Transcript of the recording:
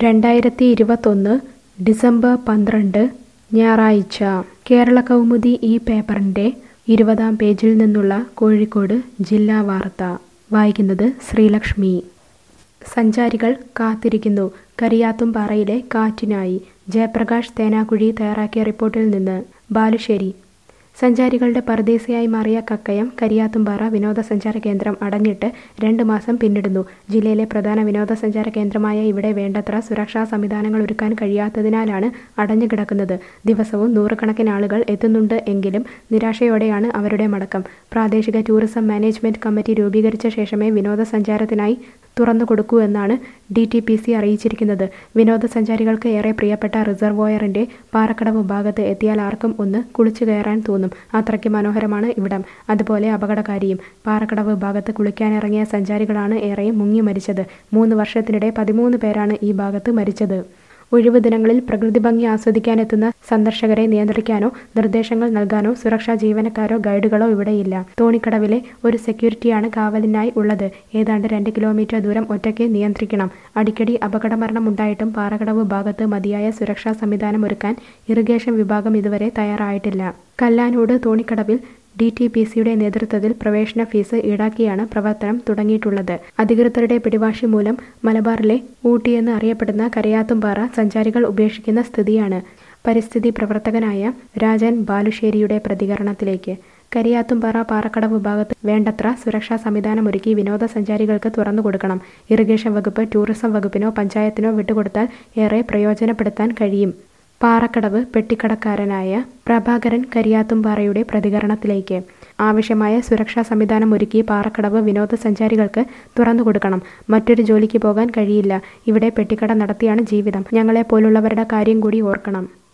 രണ്ടായിരത്തി ഇരുപത്തൊന്ന് ഡിസംബർ പന്ത്രണ്ട് ഞായറാഴ്ച കേരള കൗമുദി ഈ പേപ്പറിൻ്റെ ഇരുപതാം പേജിൽ നിന്നുള്ള കോഴിക്കോട് ജില്ലാ വാർത്ത വായിക്കുന്നത് ശ്രീലക്ഷ്മി സഞ്ചാരികൾ കാത്തിരിക്കുന്നു കരിയാത്തുംപാറയിലെ കാറ്റിനായി ജയപ്രകാശ് തേനാക്കുഴി തയ്യാറാക്കിയ റിപ്പോർട്ടിൽ നിന്ന് ബാലുശ്ശേരി സഞ്ചാരികളുടെ പറുദീസയായി മാറിയ കക്കയം കരിയാത്തുംപാറ വിനോദസഞ്ചാര കേന്ദ്രം അടഞ്ഞിട്ട് രണ്ട് മാസം പിന്നിടുന്നു ജില്ലയിലെ പ്രധാന വിനോദസഞ്ചാര കേന്ദ്രമായ ഇവിടെ വേണ്ടത്ര സുരക്ഷാ സംവിധാനങ്ങൾ ഒരുക്കാൻ കഴിയാത്തതിനാലാണ് അടഞ്ഞു കിടക്കുന്നത് ദിവസവും നൂറുകണക്കിന് ആളുകൾ എത്തുന്നുണ്ട് എങ്കിലും നിരാശയോടെയാണ് അവരുടെ മടക്കം പ്രാദേശിക ടൂറിസം മാനേജ്മെന്റ് കമ്മിറ്റി രൂപീകരിച്ച ശേഷമേ വിനോദസഞ്ചാരത്തിനായി തുറന്നു കൊടുക്കൂ എന്നാണ് ഡി ടി പി സി അറിയിച്ചിരിക്കുന്നത് വിനോദസഞ്ചാരികൾക്ക് ഏറെ പ്രിയപ്പെട്ട റിസർവോയറിന്റെ പാറക്കടവ് ഭാഗത്ത് എത്തിയാൽ ആർക്കും ഒന്ന് കുളിച്ചു കയറാൻ തോന്നും അത്രയ്ക്ക് മനോഹരമാണ് ഇവിടം അതുപോലെ അപകടകാരിയും പാറക്കടവ് ഭാഗത്ത് കുളിക്കാനിറങ്ങിയ സഞ്ചാരികളാണ് ഏറെയും മുങ്ങി മരിച്ചത് മൂന്ന് വർഷത്തിനിടെ പതിമൂന്ന് പേരാണ് ഈ ഭാഗത്ത് മരിച്ചത് ഒഴിവു ദിനങ്ങളിൽ പ്രകൃതി ഭംഗി ആസ്വദിക്കാനെത്തുന്ന സന്ദർശകരെ നിയന്ത്രിക്കാനോ നിർദ്ദേശങ്ങൾ നൽകാനോ സുരക്ഷാ ജീവനക്കാരോ ഗൈഡുകളോ ഇവിടെയില്ല തോണിക്കടവിലെ ഒരു സെക്യൂരിറ്റിയാണ് കാവലിനായി ഉള്ളത് ഏതാണ്ട് രണ്ട് കിലോമീറ്റർ ദൂരം ഒറ്റയ്ക്ക് നിയന്ത്രിക്കണം അടിക്കടി അപകടമരണമുണ്ടായിട്ടും പാറക്കടവ് ഭാഗത്ത് മതിയായ സുരക്ഷാ സംവിധാനം ഒരുക്കാൻ ഇറിഗേഷൻ വിഭാഗം ഇതുവരെ തയ്യാറായിട്ടില്ല കല്ലാനോട് തോണിക്കടവിൽ ഡി ടി പി സിയുടെ നേതൃത്വത്തിൽ പ്രവേശന ഫീസ് ഈടാക്കിയാണ് പ്രവർത്തനം തുടങ്ങിയിട്ടുള്ളത് അധികൃതരുടെ പിടിവാശി മൂലം മലബാറിലെ ഊട്ടിയെന്ന് അറിയപ്പെടുന്ന കരയാത്തുംപാറ സഞ്ചാരികൾ ഉപേക്ഷിക്കുന്ന സ്ഥിതിയാണ് പരിസ്ഥിതി പ്രവർത്തകനായ രാജൻ ബാലുശ്ശേരിയുടെ പ്രതികരണത്തിലേക്ക് കരിയാത്തുംപാറ പാറക്കടവ് ഭാഗത്ത് വേണ്ടത്ര സുരക്ഷാ സംവിധാനമൊരുക്കി വിനോദസഞ്ചാരികൾക്ക് തുറന്നു കൊടുക്കണം ഇറിഗേഷൻ വകുപ്പ് ടൂറിസം വകുപ്പിനോ പഞ്ചായത്തിനോ വിട്ടുകൊടുത്താൽ ഏറെ പ്രയോജനപ്പെടുത്താൻ കഴിയും പാറക്കടവ് പെട്ടിക്കടക്കാരനായ പ്രഭാകരൻ കരിയാത്തുംപാറയുടെ പ്രതികരണത്തിലേക്ക് ആവശ്യമായ സുരക്ഷാ സംവിധാനം ഒരുക്കി പാറക്കടവ് വിനോദസഞ്ചാരികൾക്ക് തുറന്നു കൊടുക്കണം മറ്റൊരു ജോലിക്ക് പോകാൻ കഴിയില്ല ഇവിടെ പെട്ടിക്കട നടത്തിയാണ് ജീവിതം ഞങ്ങളെപ്പോലുള്ളവരുടെ കാര്യം കൂടി ഓർക്കണം